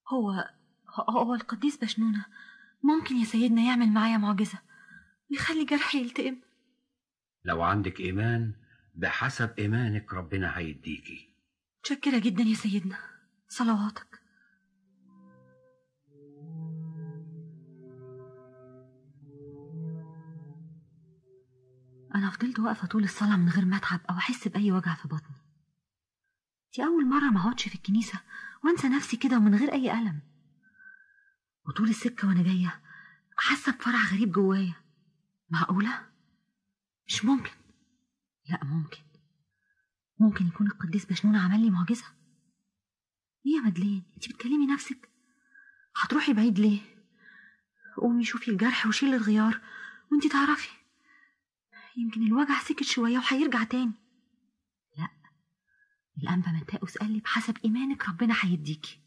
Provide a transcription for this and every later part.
هو هو القديس بشنونة ممكن يا سيدنا يعمل معايا معجزة ويخلي جرحي يلتئم لو عندك إيمان بحسب إيمانك ربنا هيديكي متشكرة جدا يا سيدنا صلواتك أنا فضلت واقفة طول الصلاة من غير ما أتعب أو أحس بأي وجع في بطني دي أول مرة ما أقعدش في الكنيسة وأنسى نفسي كده ومن غير أي ألم وطول السكة وأنا جاية حاسة بفرح غريب جوايا معقولة؟ مش ممكن لا ممكن ممكن يكون القديس بشنون عمل لي معجزة ايه يا مدلين انت بتكلمي نفسك هتروحي بعيد ليه قومي شوفي الجرح وشيلي الغيار وانت تعرفي يمكن الوجع سكت شوية وهيرجع تاني لا الأنبا منتقس قال لي بحسب إيمانك ربنا هيديكي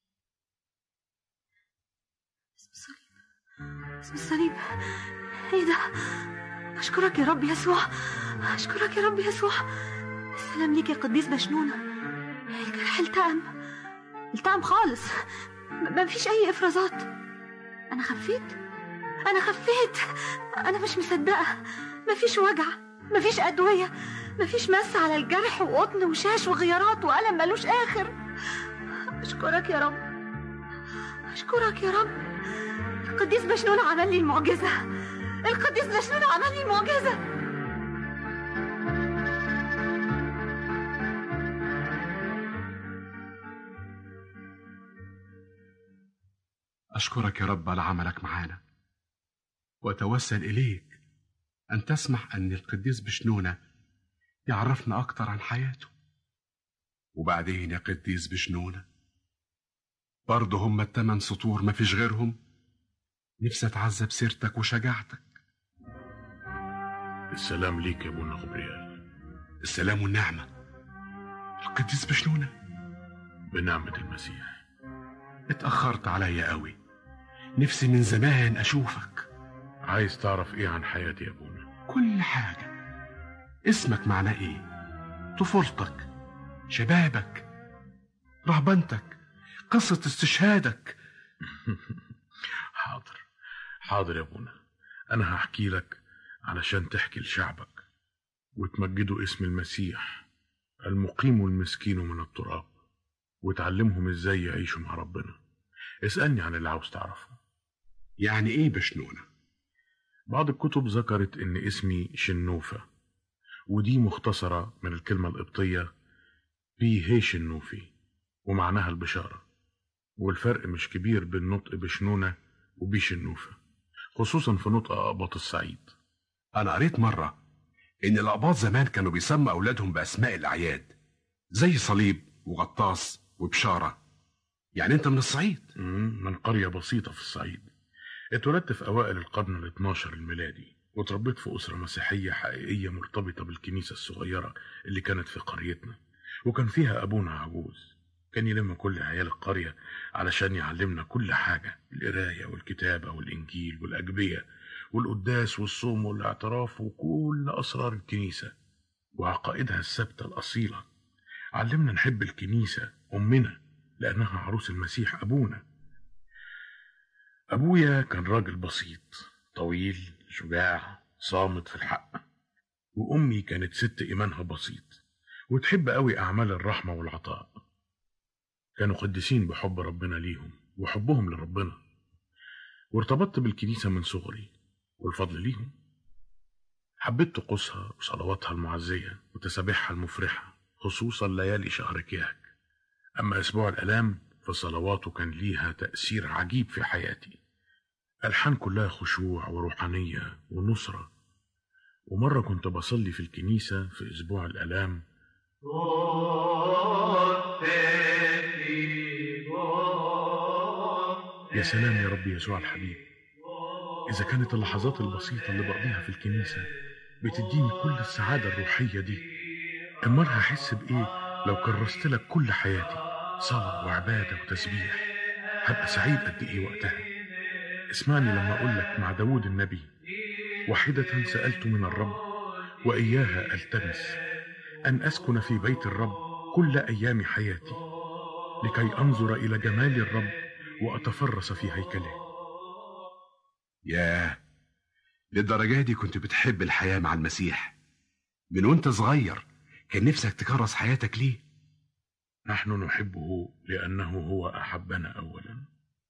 اسم الصليب اسم الصليب ايه ده أشكرك يا رب يسوع أشكرك يا رب يسوع السلام ليك يا قديس بشنونة الجرح التأم التأم خالص ما فيش أي إفرازات أنا خفيت أنا خفيت أنا مش مصدقة ما فيش وجع ما فيش أدوية ما فيش مس على الجرح وقطن وشاش وغيارات وألم ملوش آخر أشكرك يا رب أشكرك يا رب القديس بشنون عمل لي المعجزة القديس بشنون عمل لي المعجزة أشكرك يا رب على عملك معانا وأتوسل إليك أن تسمح أن القديس بشنونة يعرفنا أكتر عن حياته وبعدين يا قديس بشنونة برضه هم التمن سطور ما فيش غيرهم نفسي أتعذب سيرتك وشجاعتك السلام ليك يا ابونا غبريال السلام والنعمة القديس بشنونة بنعمة المسيح اتأخرت عليا قوي نفسي من زمان أشوفك عايز تعرف ايه عن حياتي يا ابونا كل حاجة اسمك معناه ايه طفولتك شبابك رهبنتك قصة استشهادك حاضر حاضر يا ابونا انا هحكي لك علشان تحكي لشعبك وتمجدوا اسم المسيح المقيم المسكين من التراب وتعلمهم ازاي يعيشوا مع ربنا اسألني عن اللي عاوز تعرفه يعني ايه بشنونة بعض الكتب ذكرت ان اسمي شنوفة ودي مختصرة من الكلمة القبطية بي هي شنوفي ومعناها البشارة والفرق مش كبير بين نطق بشنونة وبي شنوفة خصوصا في نطق أقباط الصعيد أنا قريت مرة إن الأقباط زمان كانوا بيسموا أولادهم بأسماء الأعياد زي صليب وغطاس وبشارة يعني أنت من الصعيد مم، من قرية بسيطة في الصعيد اتولدت في أوائل القرن ال 12 الميلادي وتربيت في أسرة مسيحية حقيقية مرتبطة بالكنيسة الصغيرة اللي كانت في قريتنا وكان فيها أبونا عجوز كان يلم كل عيال القرية علشان يعلمنا كل حاجة القراية والكتابة والإنجيل والأجبية والقداس والصوم والاعتراف وكل أسرار الكنيسة وعقائدها الثابتة الأصيلة علمنا نحب الكنيسة أمنا لأنها عروس المسيح أبونا أبويا كان راجل بسيط طويل شجاع صامت في الحق وأمي كانت ست إيمانها بسيط وتحب قوي أعمال الرحمة والعطاء كانوا قديسين بحب ربنا ليهم وحبهم لربنا وارتبطت بالكنيسة من صغري والفضل ليهم حبيت طقوسها وصلواتها المعزية وتسابيحها المفرحة خصوصا ليالي شهر كياك أما أسبوع الآلام فصلواته كان ليها تأثير عجيب في حياتي ألحان كلها خشوع وروحانية ونصرة ومرة كنت بصلي في الكنيسة في أسبوع الآلام يا سلام يا رب يسوع الحبيب إذا كانت اللحظات البسيطة اللي بقضيها في الكنيسة بتديني كل السعادة الروحية دي أمال هحس بإيه لو كرست لك كل حياتي صلاة وعبادة وتسبيح هبقى سعيد قد إيه وقتها اسمعني لما أقول لك مع داود النبي واحدة سألت من الرب وإياها ألتمس أن أسكن في بيت الرب كل أيام حياتي لكي أنظر إلى جمال الرب وأتفرس في هيكله ياه للدرجة دي كنت بتحب الحياة مع المسيح من وانت صغير كان نفسك تكرس حياتك ليه نحن نحبه لأنه هو أحبنا أولا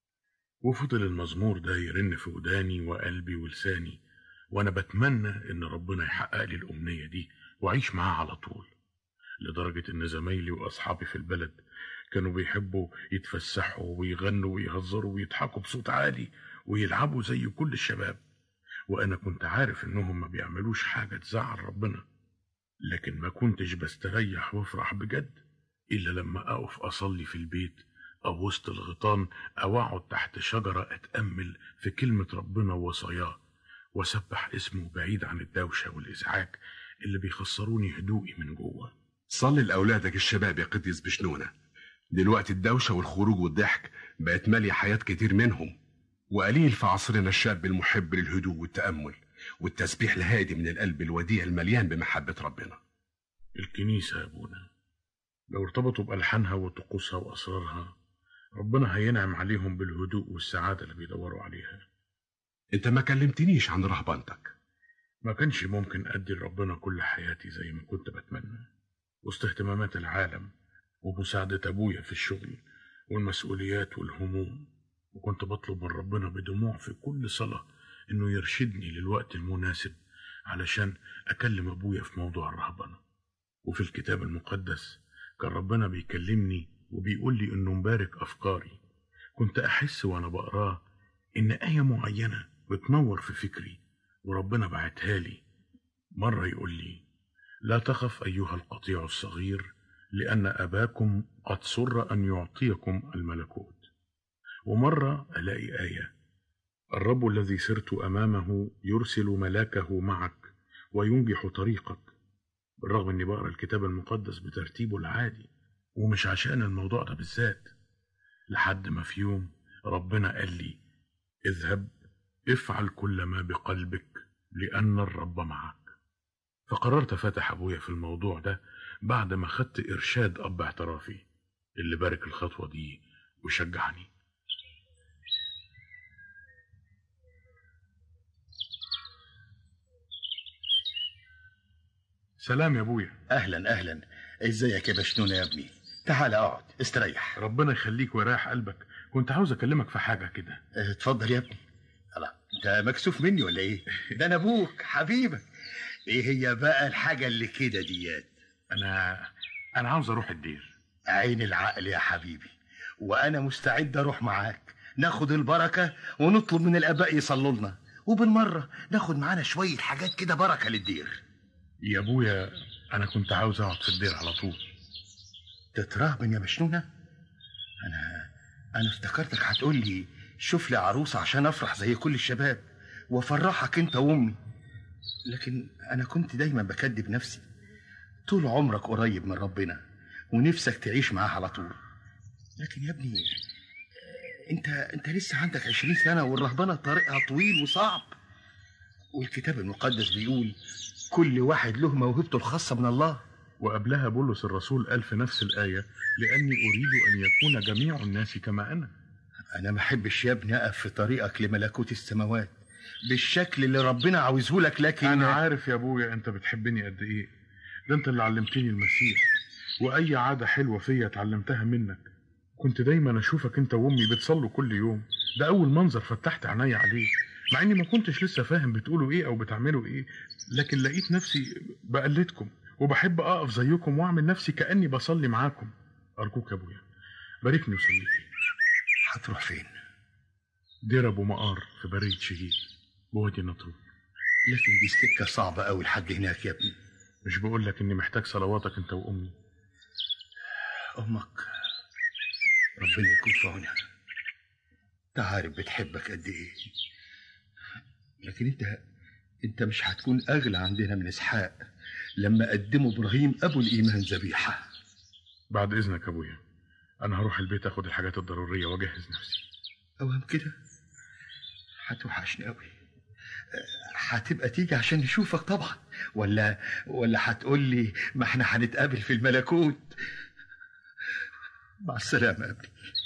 وفضل المزمور ده يرن في وداني وقلبي ولساني وأنا بتمنى إن ربنا يحقق لي الأمنية دي وأعيش معاه على طول لدرجة إن زمايلي وأصحابي في البلد كانوا بيحبوا يتفسحوا ويغنوا ويهزروا ويضحكوا بصوت عالي ويلعبوا زي كل الشباب وأنا كنت عارف إنهم ما بيعملوش حاجة تزعل ربنا لكن ما كنتش بستريح وافرح بجد إلا لما أقف أصلي في البيت أو وسط الغيطان أو أقعد تحت شجرة أتأمل في كلمة ربنا ووصاياه وأسبح اسمه بعيد عن الدوشة والإزعاج اللي بيخسروني هدوئي من جوه صلي لأولادك الشباب يا قديس بشنونة دلوقتي الدوشة والخروج والضحك بقت مالية حياة كتير منهم وقليل في عصرنا الشاب المحب للهدوء والتأمل والتسبيح الهادي من القلب الوديع المليان بمحبة ربنا الكنيسة يا أبونا لو ارتبطوا بألحانها وطقوسها وأسرارها ربنا هينعم عليهم بالهدوء والسعادة اللي بيدوروا عليها انت ما كلمتنيش عن رهبانتك ما كانش ممكن أدي لربنا كل حياتي زي ما كنت بتمنى وسط اهتمامات العالم ومساعدة أبويا في الشغل والمسؤوليات والهموم وكنت بطلب من ربنا بدموع في كل صلاة إنه يرشدني للوقت المناسب علشان أكلم أبويا في موضوع الرهبنة وفي الكتاب المقدس كان ربنا بيكلمني وبيقول لي إنه مبارك أفكاري كنت أحس وأنا بقراه إن آية معينة بتنور في فكري وربنا بعتها لي مرة يقول لي لا تخف أيها القطيع الصغير لأن أباكم قد سر أن يعطيكم الملكوت ومرة ألاقي آية الرب الذي سرت أمامه يرسل ملاكه معك وينجح طريقك بالرغم أني بقرأ الكتاب المقدس بترتيبه العادي ومش عشان الموضوع ده بالذات لحد ما في يوم ربنا قال لي اذهب افعل كل ما بقلبك لأن الرب معك فقررت أفتح أبويا في الموضوع ده بعد ما خدت إرشاد أب اعترافي اللي بارك الخطوة دي وشجعني سلام يا ابويا اهلا اهلا ازيك يا بشنونة يا ابني تعال اقعد استريح ربنا يخليك ويريح قلبك كنت عاوز اكلمك في حاجه كده اه، اتفضل يا ابني الله انت مكسوف مني ولا ايه ده انا ابوك حبيبك ايه هي بقى الحاجه اللي كده ديات انا انا عاوز اروح الدير عين العقل يا حبيبي وانا مستعد اروح معاك ناخد البركه ونطلب من الاباء يصلوا لنا وبالمره ناخد معانا شويه حاجات كده بركه للدير يا ابويا انا كنت عاوز اقعد في الدير على طول تترهبن يا مشنونه انا انا افتكرتك هتقول لي شوف لي عروسه عشان افرح زي كل الشباب وافرحك انت وامي لكن انا كنت دايما بكدب نفسي طول عمرك قريب من ربنا ونفسك تعيش معاه على طول لكن يا ابني انت انت لسه عندك عشرين سنه والرهبنه طريقها طويل وصعب والكتاب المقدس بيقول كل واحد له موهبته الخاصه من الله وقبلها بولس الرسول قال في نفس الايه لاني اريد ان يكون جميع الناس كما انا انا ما احبش يا ابني اقف في طريقك لملكوت السماوات بالشكل اللي ربنا عاوزه لك لكن انا عارف يا ابويا انت بتحبني قد ايه ده انت اللي علمتني المسيح واي عاده حلوه فيا اتعلمتها منك كنت دايما اشوفك انت وامي بتصلوا كل يوم ده اول منظر فتحت عيني عليه مع اني ما كنتش لسه فاهم بتقولوا ايه او بتعملوا ايه لكن لقيت نفسي بقلدكم وبحب اقف زيكم واعمل نفسي كاني بصلي معاكم ارجوك يا ابويا باركني وصلي لي هتروح فين دير ابو مقار في برية شهيد بوادي النطرون لكن دي سكه صعبه قوي لحد هناك يا ابني مش بقول لك اني محتاج صلواتك انت وامي امك ربنا يكون في عونها انت عارف بتحبك قد ايه لكن انت انت مش هتكون اغلى عندنا من اسحاق لما قدموا ابراهيم ابو الايمان ذبيحه بعد اذنك يا ابويا انا هروح البيت اخد الحاجات الضروريه واجهز نفسي اوام كده هتوحشني قوي هتبقى تيجي عشان نشوفك طبعا ولا ولا هتقول لي ما احنا هنتقابل في الملكوت مع السلامه يا ابني